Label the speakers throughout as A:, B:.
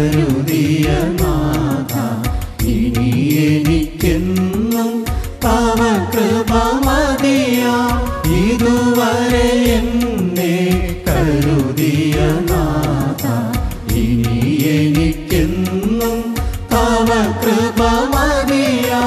A: കരുതിയ നാഥ ഇനി എനിക്കെന്നും തവ കൃപ മതിയാ ഇതുവരെ എന്നെ കരുതിയ നാഥ ഇനി എനിക്കെന്നും തവ കൃപ മതിയാ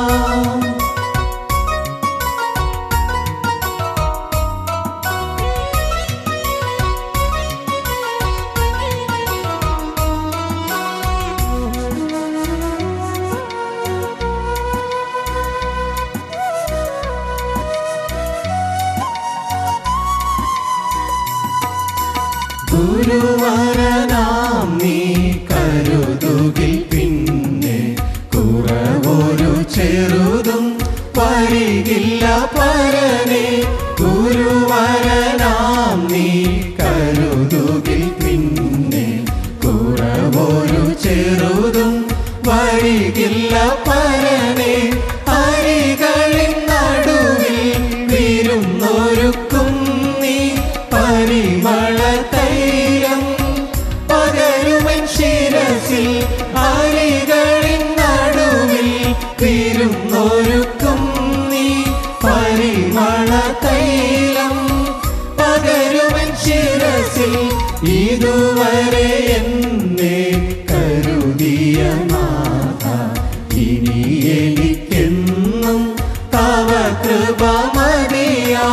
A: ഗുരുവരനാം നീ കരുതുകിൽ പിന്നെ കുറവൊരു ചെറുതും വരികില്ല പരനെ ഗുരുവരനാം നീ കരുതുകിൽ പിന്നെ കുറവൊരു ചെറുതും വരികില്ല പരനെ അരികളിൻ നടുവിൽ വിരുന്നൊരുക്കും നീ പരിമള തൈലം പകരുവൻ ശിരസിൽ അരികളിൻ നടുവിൽ വിരുന്നൊരുക്കും നീ പരിമള തൈലം പകരുവൻ ശിരസിൽ ഇതുവരെ എന്നെ കരുതിയ നാഥ ഇനി എനിക്കെന്നും തവ കൃപ മതിയാ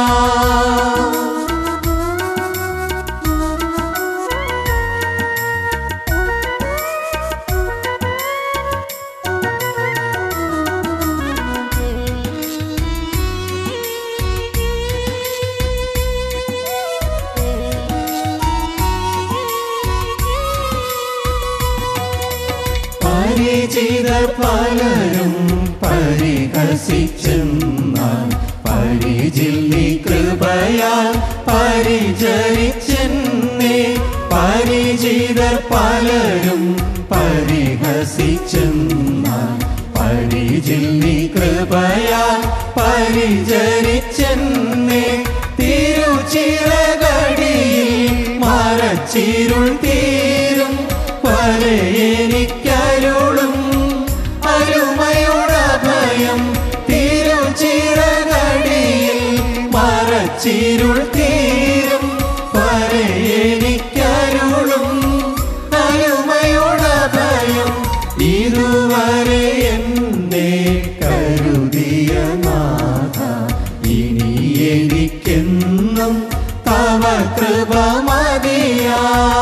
A: പരിചിതർ പലരും പരിഹസിച്ചെന്നാൽ പരിചിൽ നീ കൃപയാൽ പരിചരിച്ചെന്നേ പരിചിതർ പലരും പരിഹസിച്ചെന്നാൽ പരിചിൽ നീ കൃപയാൽ പരിചരിച്ചെന്നേ തിരുച്ചിറകടിയിൽ മരച്ചിരുൾ തീരും വരെ എനിക്കരുളും അരുമയുടെ ഭയം തിരുച്ചിറകടിയിൽ മരച്ചിരുൾ തീരും വരെ എനിക്കരുളും അരുമയുടെ ഭയം ഇതുവരെ എന്നെ കരുതിയ നാഥ ഇനി എനിക്കെന്നും തവ കൃപ മതിയാ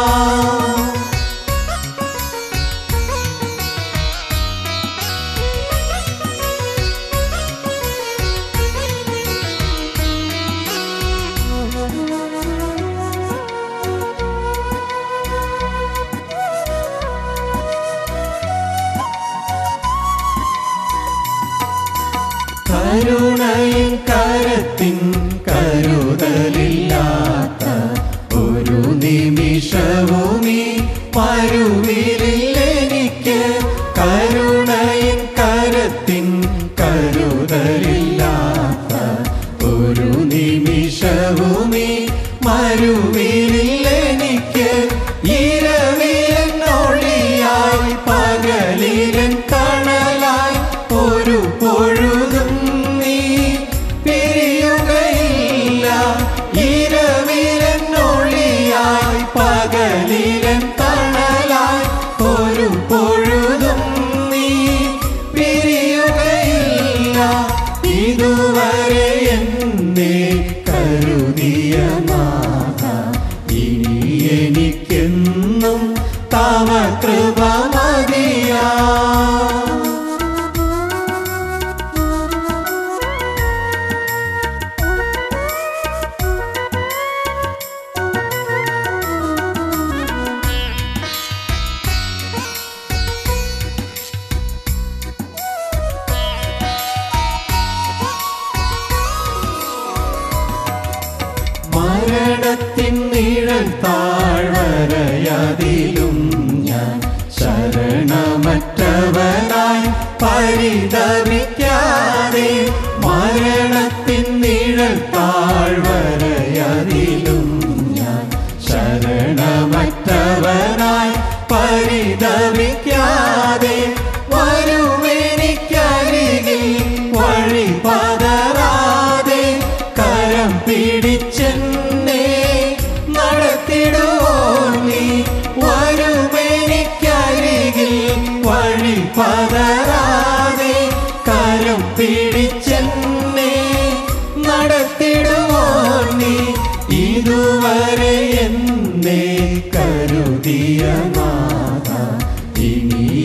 A: കരുണയും കരത്തിൻ കരുതലില്ലാത്ത ഒരു നിമിഷവുമീ പരുവിലെനിക്ക് കരുണയും കരത്തിൻ കരുതലില്ലാത്ത ഒരു നിമിഷവുമീ മരുവിലെനിക്ക് ഇരവിലൻ ഒളിയായി പകലിലൻ കണലായി ഒരു പൊഴുതും നീ പിരിയുകയില്ല ഇരവിലൻ ഒളിയായി പകലിലൻ കണലായി ഒരു പൊഴുതും നീ പിരിയുകയില്ല ഇതുവരെ എന്നെ കരുതിയ നാഥ ഇനി എനിക്കെന്നും തവ കൃപ മതിയാ മരണത്തിൻ നിഴൽ താഴ്വരയതിലും ഞാൻ ശരണമറ്റവനായി പരിതപിക്കാതെ മരണത്തിൻ നിഴൽ താഴ്വരയതിലും ഞാൻ ശരണമറ്റവനായി പരിത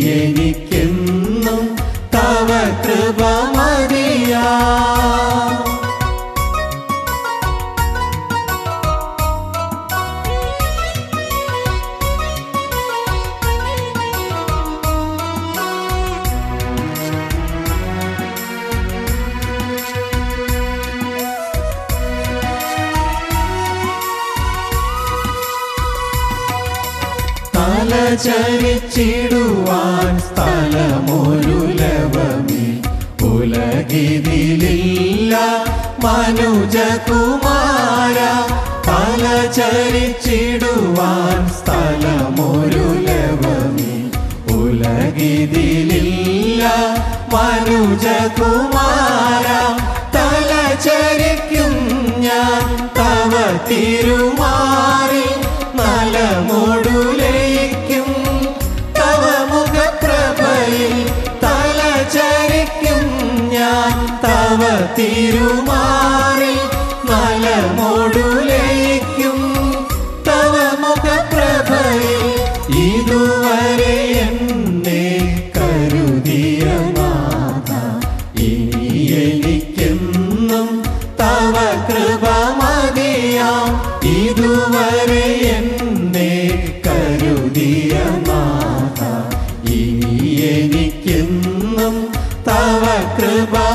A: എനിക്കെന്നും തവ കൃപ മതിയാ തല ചരിച്ചിടുവാൻ സ്ഥലമൊരു ലവമേ ഉലകിതിലില്ല മനുജകുമാര തല ചരിച്ചിടുവാൻ സ്ഥലമൊരു ലവമേ ഉലകിതിലില്ല മനുജകുമാര തല ചരിക്കും ഞാൻ തവ തിരുമാറി നലമൊടുലയിക്കും തവ മുഖപ്രഭയിൽ തല ചരിക്കും ഞാൻ തവ തിരുമാറി നലമൊടുലയിക്കും തവ മുഖപ്രഭയിൽ ഇതുവരെ എന്നെ കരുതിയ നാഥ ഇനി എനിക്കെന്നും തവ കൃപ മതിയാം ഇതുവരെ എന്നെ കരുതിയ നാഥ ഇനി എനിക്കെന്നും തവ കൃപ